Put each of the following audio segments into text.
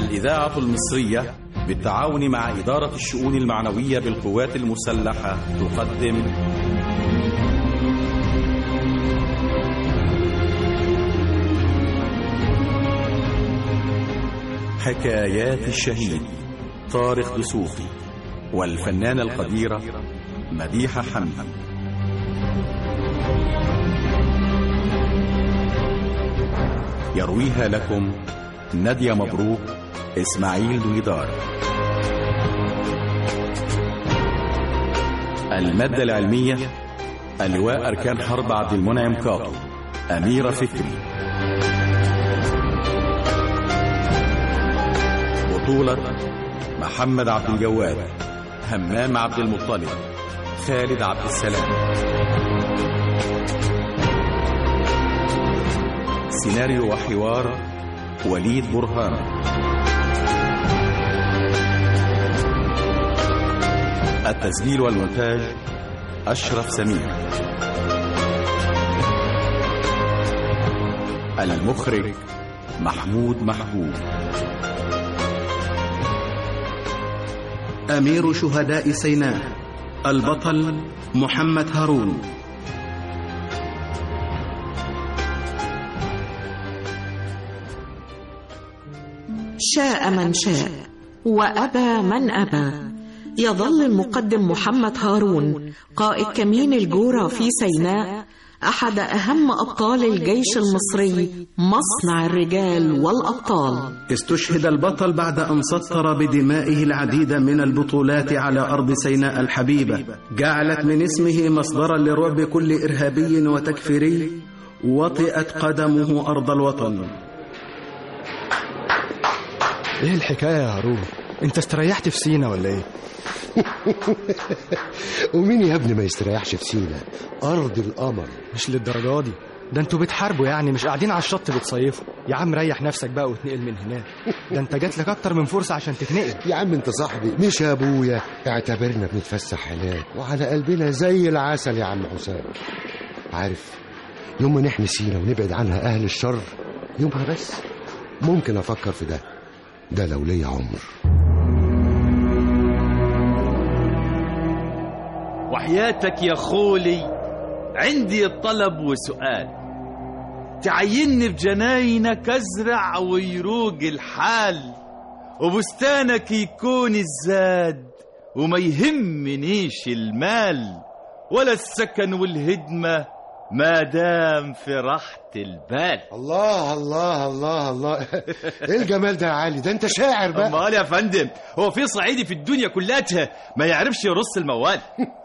الإذاعة المصرية بالتعاون مع إدارة الشؤون المعنوية بالقوات المسلحة تقدم حكايات الشهيد طارق دسوقي والفنانة القديرة مديحة حمدي يرويها لكم نادية مبروك إسماعيل دويدار المادة العلمية اللواء أركان حرب عبد المنعم كاطو أميرة فكري بطولة محمد عبد الجواد همام عبد المطلب خالد عبد السلام سيناريو وحوار وليد برهان التسجيل والمونتاج أشرف سمير المخرج محمود محبوب أمير شهداء سيناء البطل محمد هارون شاء من شاء وأبى من أبى يظل المقدم محمد هارون قائد كمين الجورة في سيناء أحد أهم أبطال الجيش المصري مصنع الرجال والأبطال استشهد البطل بعد أن سطر بدمائه العديد من البطولات على أرض سيناء الحبيبة جعلت من اسمه مصدرا لرعب كل إرهابي وتكفيري وطئت قدمه أرض الوطن ايه الحكايه يا هارون انت استريحت في سينا ولا ايه ومين يا ابني ما يستريحش في سينا ارض القمر مش للدرجه دي ده انتوا بتحاربوا يعني مش قاعدين على الشط بتصيفوا يا عم ريح نفسك بقى واتنقل من هناك ده انت جات لك اكتر من فرصه عشان تتنقل يا عم انت صاحبي مش يا ابويا اعتبرنا بنتفسح هناك وعلى قلبنا زي العسل يا عم حسام عارف يوم ما نحمي سينا ونبعد عنها اهل الشر يومها بس ممكن افكر في ده ده لو ليا عمر وحياتك يا خولي عندي طلب وسؤال تعيني بجناينك ازرع ويروق الحال وبستانك يكون الزاد وما يهمنيش المال ولا السكن والهدمة ما دام في راحة البال الله الله الله الله ايه الجمال ده يا علي ده انت شاعر بقى امال يا فندم هو في صعيدي في الدنيا كلها ما يعرفش يرص الموال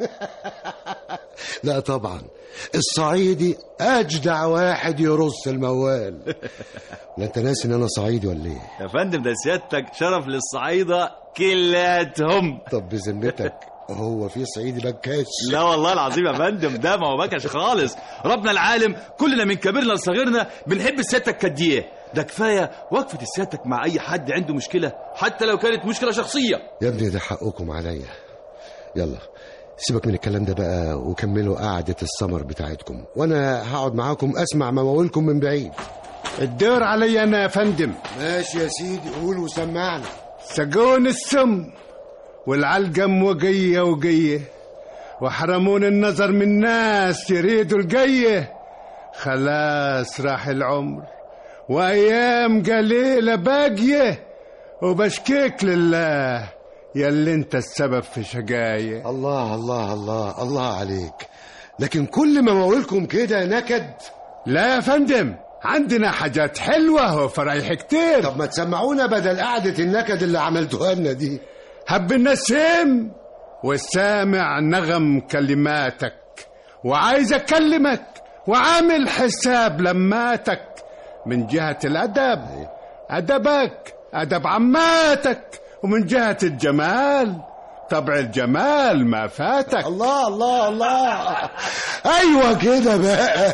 لا طبعا الصعيدي اجدع واحد يرص الموال لا انت ناسي ان انا صعيدي ولا ايه يا فندم ده سيادتك شرف للصعايدة كلاتهم طب بذمتك هو في صعيدي بكاش لا والله العظيم يا فندم ده ما هو بكش خالص ربنا العالم كلنا من كبيرنا لصغيرنا بنحب سيادتك كديه ده كفايه وقفه سيادتك مع اي حد عنده مشكله حتى لو كانت مشكله شخصيه يا ابني ده حقكم عليا يلا سيبك من الكلام ده بقى وكملوا قعدة السمر بتاعتكم وانا هقعد معاكم اسمع مواويلكم من بعيد الدور علي انا يا فندم ماشي يا سيدي قول وسمعنا سقون السم والعلقم وقية وقية وحرمون النظر من ناس يريدوا القية خلاص راح العمر وأيام قليلة باقية وبشكيك لله يلي انت السبب في شقاية الله الله الله الله عليك لكن كل مواويلكم كده نكد لا يا فندم عندنا حاجات حلوة وفرايح كتير طب ما تسمعونا بدل قعدة النكد اللي عملتوها لنا دي هب النسيم والسامع نغم كلماتك وعايز اكلمك وعامل حساب لماتك من جهة الأدب أدبك أدب عماتك ومن جهة الجمال طبع الجمال ما فاتك الله الله الله ايوه كده بقى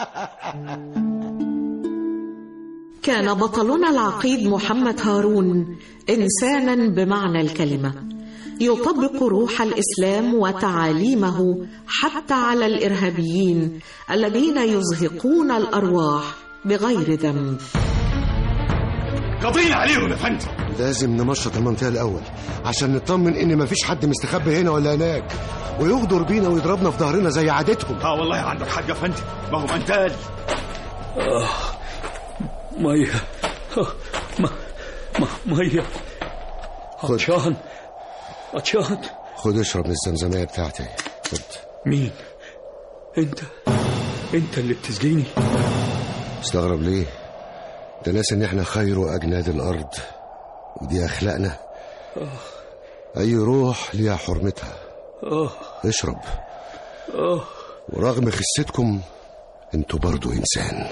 كان بطلنا العقيد محمد هارون إنسانا بمعنى الكلمة يطبق روح الإسلام وتعاليمه حتى على الإرهابيين الذين يزهقون الأرواح بغير ذنب قضينا عليهم يا فندم لازم نمشط المنطقة الأول عشان نطمن إن مفيش حد مستخبي هنا ولا هناك ويغدر بينا ويضربنا في ظهرنا زي عادتهم اه والله عندك حق يا فندم ما هو منتال مية آه، ما ما مية خد. عطشان عطشان خد اشرب من الزمزمية بتاعتي خد مين انت انت اللي بتسقيني استغرب ليه ده ناس ان احنا خير اجناد الارض ودي اخلاقنا اي روح ليها حرمتها اه اشرب اه ورغم خستكم انتوا برضو انسان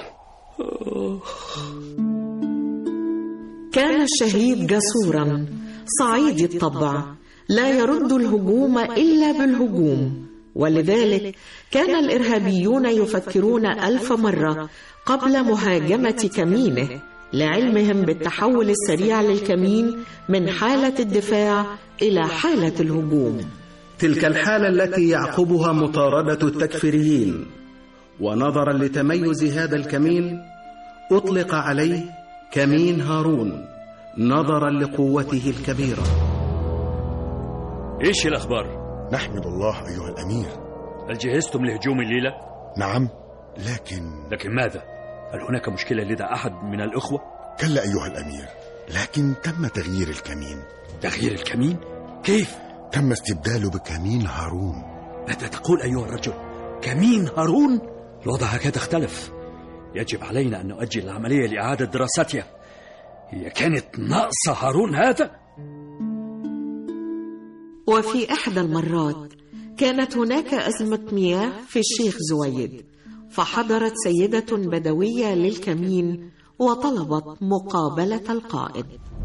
كان الشهيد جسورا صعيدي الطبع لا يرد الهجوم الا بالهجوم ولذلك كان الارهابيون يفكرون الف مره قبل مهاجمه كمينه لعلمهم بالتحول السريع للكمين من حاله الدفاع الى حاله الهجوم تلك الحالة التي يعقبها مطاردة التكفيريين ونظرا لتميز هذا الكمين أطلق عليه كمين هارون نظرا لقوته الكبيرة ايش الاخبار نحمد الله أيها الأمير هل جهزتم لهجوم الليله نعم لكن لكن ماذا هل هناك مشكله لدى احد من الاخوه كلا أيها الأمير لكن تم تغيير الكمين تغيير الكمين كيف تم استبداله بكمين هارون ماذا تقول ايها الرجل كمين هارون الوضع هكذا اختلف يجب علينا ان نؤجل العمليه لاعاده دراستها هي كانت ناقصه هارون هذا وفي إحدى المرات كانت هناك أزمة مياه في الشيخ زويد فحضرت سيدة بدوية للكمين وطلبت مقابلة القائد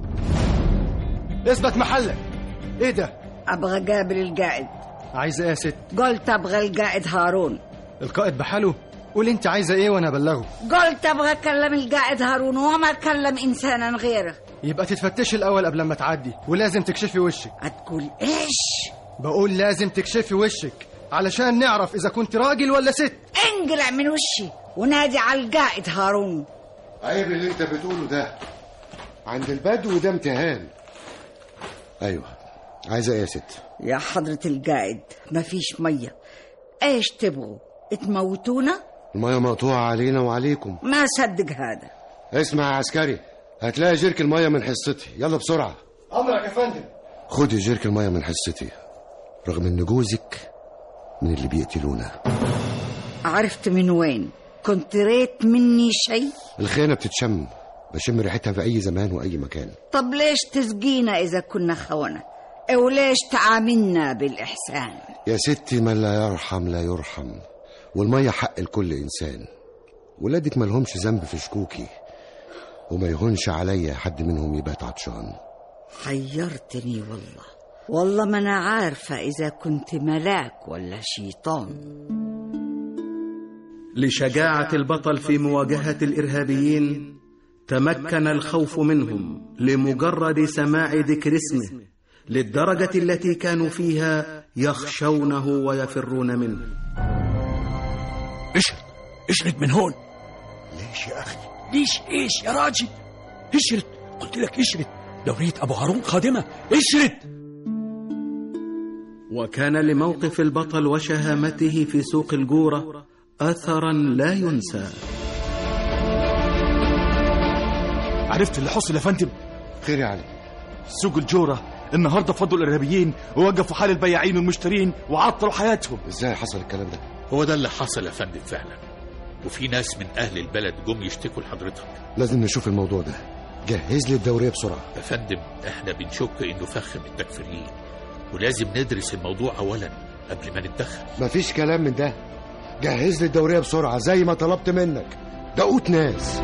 اثبت محلك ايه ده أبغى قابل القائد عايزه ايه يا ست قلت أبغى القائد هارون القائد بحاله قول انت عايزه ايه وانا ابلغه قلت أبغى أكلم القائد هارون وما أكلم إنسانا غيره يبقى تتفتشي الاول قبل ما تعدي ولازم تكشفي وشك هتقول إيش بقول لازم تكشفي وشك علشان نعرف اذا كنت راجل ولا ست انقلع من وشي ونادي على القائد هارون عيب اللي انت بتقوله ده عند البدو ده امتهان ايوه عايزه ايه يا ست يا حضرة القائد مفيش مية إيش تبغوا تموتونا الميه مقطوعه علينا وعليكم ما صدق هذا اسمع يا عسكري هتلاقي جيرك الميه من حصتي يلا بسرعه امرك يا فندم خدي جيرك الميه من حصتي رغم ان جوزك من اللي بيقتلونا عرفت من وين كنت ريت مني شيء الخيانه بتتشم بشم ريحتها في اي زمان واي مكان طب ليش تسقينا إذا كنا خونة وليش تعاملنا بالإحسان يا ستي من لا يرحم لا يرحم والميه حق لكل انسان ولادك ملهمش ذنب في شكوكي وما يهونش عليا حد منهم يبات عطشان حيرتني والله والله ما أنا عارفة إذا كنت ملاك ولا شيطان لشجاعة البطل في مواجهة الإرهابيين تمكن الخوف منهم لمجرد سماع ذكر اسمه للدرجة التي كانوا فيها يخشونه ويفرون منه اشرد اشرد من هون ليش يا أخي ليش ايش يا راجل اشرد قلت لك اشرد دورية ابو هارون قادمة اشرد وكان لموقف البطل وشهامته في سوق الجورة أثرا لا ينسى عرفت اللي حصل يا فندم خير يا علي سوق الجورة النهارده فضوا الارهابيين ووقفوا حال البياعين والمشترين وعطلوا حياتهم ازاي حصل الكلام ده هو ده اللي حصل يا فندم فعلا وفي ناس من أهل البلد جم يشتكوا لحضرتك لازم نشوف الموضوع ده جهز لي الدوريه بسرعه يا فندم احنا بنشك انه فخ من التكفيريين ولازم ندرس الموضوع اولا قبل ما نتدخل مفيش كلام من ده جهز لي الدوريه بسرعه زي ما طلبت منك ده قوت ناس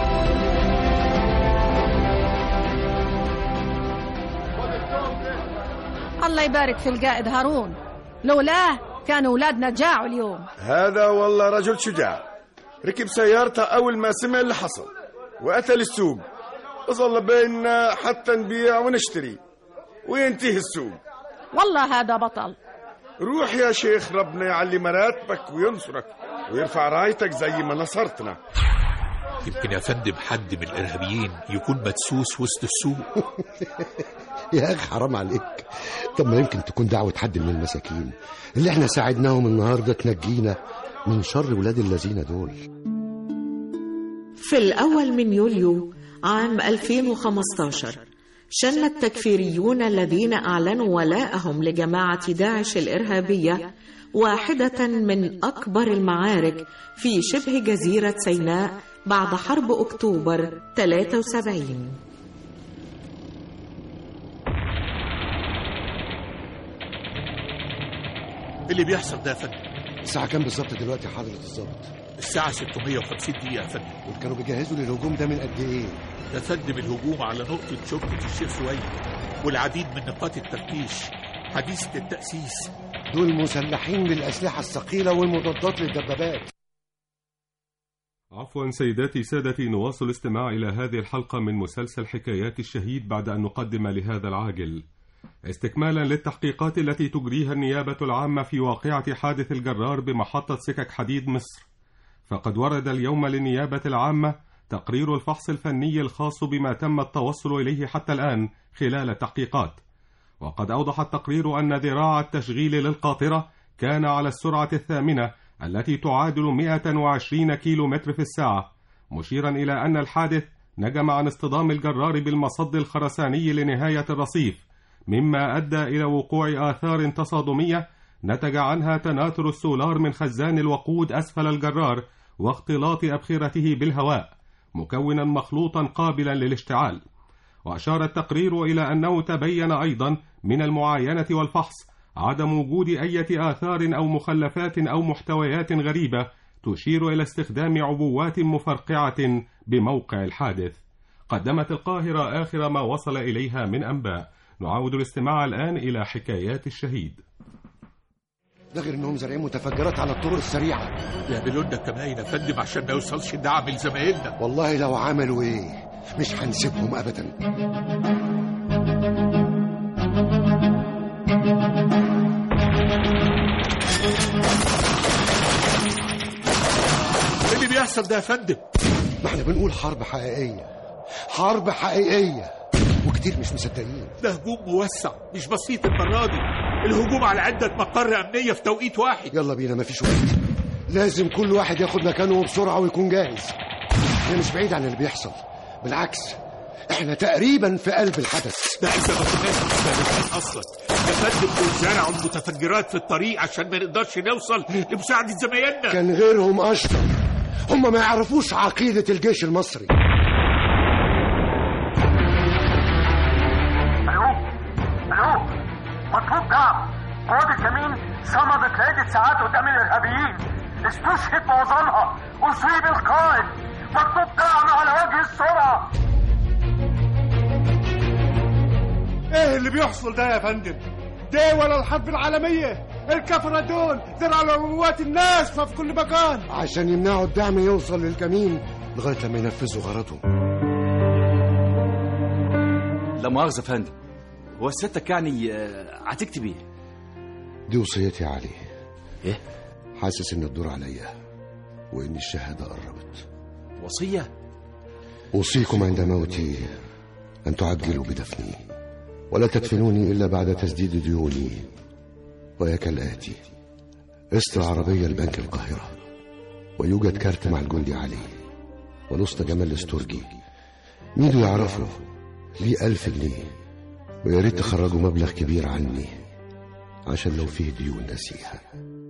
الله يبارك في القائد هارون لولاه كانوا أولادنا جاعوا اليوم هذا والله رجل شجاع ركب سيارته أول ما سمع اللي حصل وأتى للسوق وظل بيننا حتى نبيع ونشتري وينتهي السوق والله هذا بطل روح يا شيخ ربنا يعلي مراتبك وينصرك ويرفع رايتك زي ما نصرتنا يمكن يا فندم حد من الارهابيين يكون مدسوس وسط السوق يا اخي حرام عليك طب ما يمكن تكون دعوة حد من المساكين اللي احنا ساعدناهم النهارده تنجينا من شر ولاد الذين دول في الأول من يوليو عام 2015 شن التكفيريون الذين أعلنوا ولاءهم لجماعة داعش الإرهابية واحدة من أكبر المعارك في شبه جزيرة سيناء بعد حرب أكتوبر 73 إيه اللي بيحصل ده يا فندم الساعة كام بالظبط دلوقتي حضرة الظابط الساعة 650 دقيقة يا فندم كانوا بيجهزوا للهجوم ده من قد ايه يا فندم الهجوم على نقطة شرطة الشيخ سويد والعديد من نقاط التفتيش حديثة التأسيس دول مسلحين بالأسلحة الثقيلة والمضادات للدبابات عفوا سيداتي سادتي نواصل الاستماع إلى هذه الحلقة من مسلسل حكايات الشهيد بعد أن نقدم لهذا العاجل استكمالا للتحقيقات التي تجريها النيابة العامة في واقعة حادث الجرار بمحطة سكك حديد مصر فقد ورد اليوم للنيابة العامة تقرير الفحص الفني الخاص بما تم التوصل إليه حتى الآن خلال التحقيقات وقد أوضح التقرير أن ذراع التشغيل للقاطرة كان على السرعة الثامنة التي تعادل 120 كيلو متر في الساعة مشيرا إلى أن الحادث نجم عن اصطدام الجرار بالمصد الخرساني لنهاية الرصيف مما أدى إلى وقوع آثار تصادمية نتج عنها تناثر السولار من خزان الوقود أسفل الجرار واختلاط أبخرته بالهواء مكونا مخلوطا قابلا للاشتعال وأشار التقرير إلى أنه تبين أيضا من المعاينة والفحص عدم وجود أي آثار أو مخلفات أو محتويات غريبة تشير إلى استخدام عبوات مفرقعة بموقع الحادث قدمت القاهرة آخر ما وصل إليها من أنباء نعود الاستماع الآن إلى حكايات الشهيد ده غير انهم زارعين متفجرات على الطرق السريعة يعملوا لنا كمان يا فندم عشان ما يوصلش الدعم لزمايلنا والله لو عملوا ايه مش هنسيبهم ابدا ايه اللي بيحصل ده يا فندم ما احنا بنقول حرب حقيقية حرب حقيقية وكتير مش مصدقين ده هجوم موسع مش بسيط المرة دي الهجوم على عدة مقر أمنية في توقيت واحد يلا بينا مفيش وقت لازم كل واحد ياخد مكانه بسرعة ويكون جاهز احنا مش بعيد عن اللي بيحصل بالعكس احنا تقريبا في قلب الحدث ده إذا ما كناش مستهدفين أصلا يا فندم دول زرعوا المتفجرات في الطريق عشان ما نقدرش نوصل لمساعدة زمايلنا كان غيرهم أشطر هم ما يعرفوش عقيدة الجيش المصري الو مطلوب دعم قوات الكمين صمدت لعدة ساعات قدام الإرهابيين استشهد معظمها أصيب القائد مطلوب دعم على وجه السرعة ايه اللي بيحصل ده يا فندم ده ولا الحرب العالمية الكفرة دول زرعوا عبوات الناس في كل مكان عشان يمنعوا الدعم يوصل للكمين لغاية لما ينفذوا غرضهم لا مؤاخذة يا فندم هو سيادتك يعني آه، هتكتب ايه؟ دي وصيتي يا علي ايه؟ حاسس ان الدور عليا وان الشهادة قربت وصية؟ أوصيكم عند موتي أن تعجلوا بدفني ولا تدفنوني إلا بعد تسديد ديوني وهي كالآتي قسط العربية لبنك القاهرة ويوجد كارت مع الجندي علي ونص جمال الاسترجي ميدو يعرفه ليه ألف جنيه ويا ريت تخرجوا مبلغ كبير عني عشان لو فيه ديون نسيها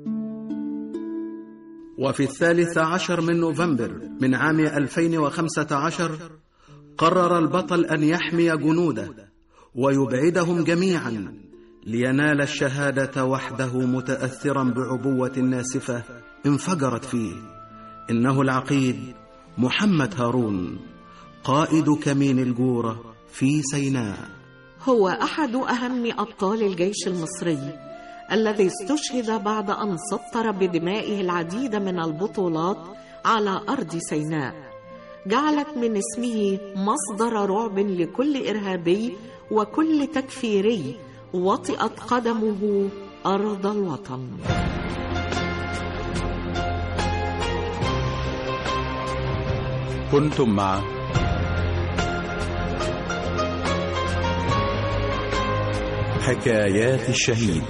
وفي الثالث عشر من نوفمبر من عام 2015 قرر البطل أن يحمي جنوده ويبعدهم جميعا لينال الشهادة وحده متأثرا بعبوة ناسفة انفجرت فيه إنه العقيد محمد هارون قائد كمين الجورة في سيناء هو أحد أهم أبطال الجيش المصري الذي استشهد بعد أن سطر بدمائه العديد من البطولات على أرض سيناء جعلت من اسمه مصدر رعب لكل إرهابي وكل تكفيري وطئت قدمه أرض الوطن كنتم مع حكايات الشهيد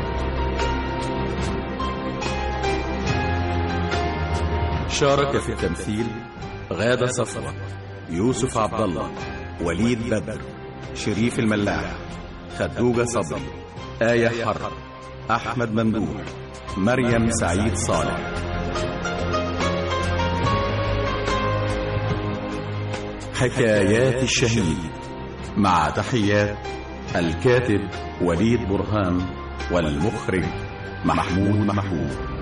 شارك في التمثيل غادة صفوة يوسف عبد الله وليد بدر شريف الملاح خدوجة صبري آية حرب أحمد ممدوح مريم سعيد صالح حكايات الشهيد مع تحيات الكاتب وليد برهان والمخرج محمود محمود